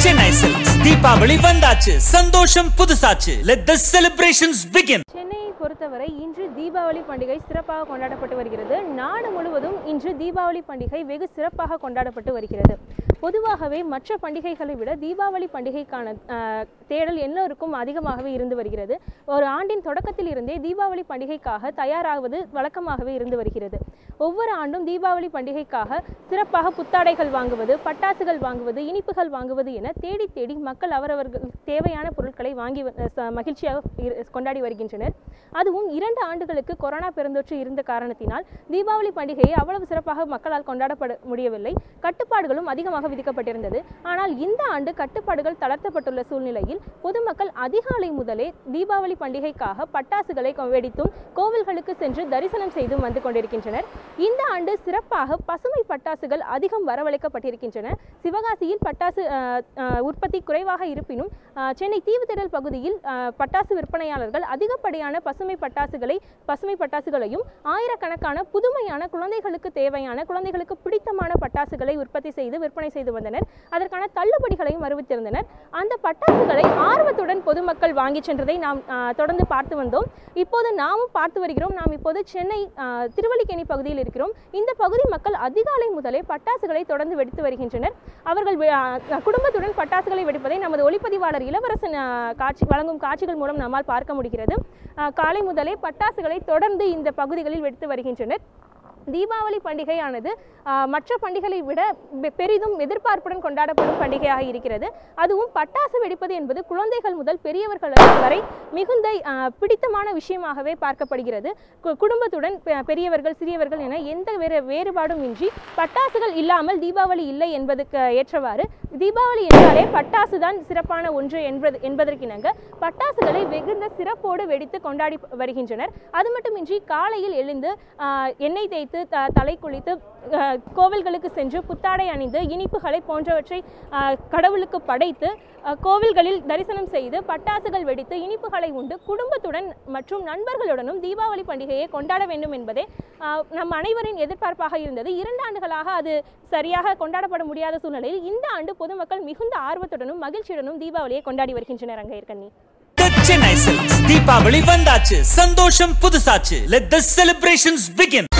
Chennai silks Deepavali வந்தாச்சு சந்தோஷம் புதுசாச்சு லெட் த செலிப்ரேஷன்ஸ் பிகின் சென்னையை பொறுத்தவரை இன்று தீபாவளி பண்டிகை சிறப்பாக கொண்டாடப்பட்டு வருகிறது நாடு முழுவதும் இன்று தீபாவளி பண்டிகை வெகு சிறப்பாக கொண்டாடப்பட்டு வருகிறது பொதுவாகவே மற்ற பண்டிகைகளை விட தீபாவளி பண்டிகைக்கான ஆஹ், தேடல் எல்லோருக்கும் அதிகமாகவே இருந்து வருகிறது ஒரு ஆண்டின் தொடக்கத்தில் இருந்தே தீபாவளி பண்டிகைக்காக தயாராகுவது வழக்கமாகவே இருந்து வருகிறது ஒவ்வொரு ஆண்டும் தீபாவளி பண்டிகைக்காக சிறப்பாக புத்தாடைகள் வாங்குவது பட்டாசுகள் வாங்குவது இனிப்புகள் வாங்குவது என தேடி தேடி மக்கள் அவரவர்கள் தேவையான பொருட்களை வாங்கி வ- ச- மகிழ்ச்சியாக இரு- கொண்டாடி வருகின்றனர் அதுவும் இரண்டு ஆண்டுகளுக்கு கொரோனா பெருந்தொற்று இருந்த காரணத்தினால் தீபாவளி பண்டிகையை அவ்வளவு சிறப்பாக மக்களால் கொண்டாடப்பட முடியவில்லை கட்டுப்பாடுகளும் அதிகமாக விதிக்கப்பட்டிருந்தது ஆனால் இந்த ஆண்டு கட்டுப்பாடுகள் தளர்த்தப்பட்டுள்ள சூழ்நிலையில் பொதுமக்கள் அதிகாலை முதலே தீபாவளி பண்டிகைக்காக பட்டாசுகளை கொ- வெடித்தும் கோவில்களுக்கு சென்று தரிசனம் செய்தும் வந்து கொண்டிருக்கின்றனர் இந்த ஆண்டு சிறப்பாக பசுமை பட்டாசுகள் அதிகம் வரவழைக்கப்பட்டிருக்கின்றன சிவகாசியில் பட்டாசு அஹ், அஹ், உற்பத்தி குறைவாக இருப்பினும் அஹ், சென்னை தீவுத்திடல் பகுதியில் அஹ், பட்டாசு விற்பனையாளர்கள் அதிகப்படியான பசுமை பட்டாசுகளை பசுமை பட்டாசுகளையும் ஆயிரக்கணக்கான புதுமையான குழந்தைகளுக்கு தேவையான குழந்தைகளுக்கு பிடித்தமான பட்டாசுகளை உற்பத்தி செய்து விற்பனை செய்து வந்தனர் அதற்கான தள்ளுபடிகளையும் அறிவித்திருந்தனர் அந்த பட்டாசுகளை ஆர்வத்துடன் பொதுமக்கள் வாங்கி சென்றதை நாம் அஹ், தொடர்ந்து பார்த்து வந்தோம் இப்போது நாமும் பார்த்து வருகிறோம் நாம் இப்போது சென்னை அஹ், திருவல்லிக்கேணி பகுதியில் இருக்கிறோம் இந்த பகுதி மக்கள் அதிகாலை முதலே பட்டாசுகளை தொடர்ந்து வெடித்து வருகின்றனர் அவர்கள் வெ- அஹ், குடும்பத்துடன் பட்டாசுகளை வெடிப்பதை நமது ஒளிப்பதிவாளர் இளவரசன் அஹ், காட்சி வழங்கும் காட்சிகள் மூலம் நம்மால் பார்க்க முடிகிறது அஹ், காலை முதலே பட்டாசுகளை தொடர்ந்து இந்த பகுதிகளில் வெடித்து வருகின்றனர் தீபாவளி பண்டிகையானது ஆஹ், மற்ற பண்டிகைகளை விட பெ- பெரிதும் எதிர்பார்ப்புடன் கொண்டாடப்படும் பண்டிகையாக இருக்கிறது அதுவும் பட்டாசு வெடிப்பது என்பது குழந்தைகள் முதல் பெரியவர்கள் வரை மிகுந்த ஆஹ், பிடித்தமான விஷயமாகவே பார்க்கப்படுகிறது கு- குடும்பத்துடன் பெ- பெரியவர்கள் சிறியவர்கள் என எந்த வேறு வேறுபாடும் இன்றி பட்டாசுகள் இல்லாமல் தீபாவளி இல்லை என்பதுக்கு ஏற்றவாறு தீபாவளி என்றாலே பட்டாசு தான் சிறப்பான ஒன்று என்பது என்பதற்கிணங்க பட்டாசுகளை வெகுந்த சிறப்போடு வெடித்து கொண்டாடி வருகின்றனர் அது மட்டுமின்றி காலையில் எழுந்து ஆஹ், எண்ணெய் தேய்த்து த- தலை குளித்து ஆஹ், கோவில்களுக்கு சென்று புத்தாடை அணிந்து இனிப்புகளை போன்றவற்றை ஆஹ், கடவுளுக்கு படைத்து ஆஹ், கோவில்களில் தரிசனம் செய்து பட்டாசுகள் வெடித்து இனிப்புகளை உண்டு குடும்பத்துடன் மற்றும் நண்பர்களுடனும் தீபாவளி பண்டிகையை கொண்டாட வேண்டும் என்பதே ஆஹ், நம் அனைவரின் எதிர்பார்ப்பாக இருந்தது இரண்டு ஆண்டுகளாக அது சரியாக கொண்டாடப்பட முடியாத சூழ்நிலையில் இந்த ஆண்டு பொதுமக்கள் மிகுந்த ஆர்வத்துடனும் மகிழ்ச்சியுடனும் தீபாவளியை கொண்டாடி வருகின்றனர் அங்கே இருக்கண்ணி சென்னை சில்க்ஸ் தீபாவளி வந்தாச்சு சந்தோஷம் புதுசாச்சு லெட் த செலிப்ரேஷன்ஸ் பிகின்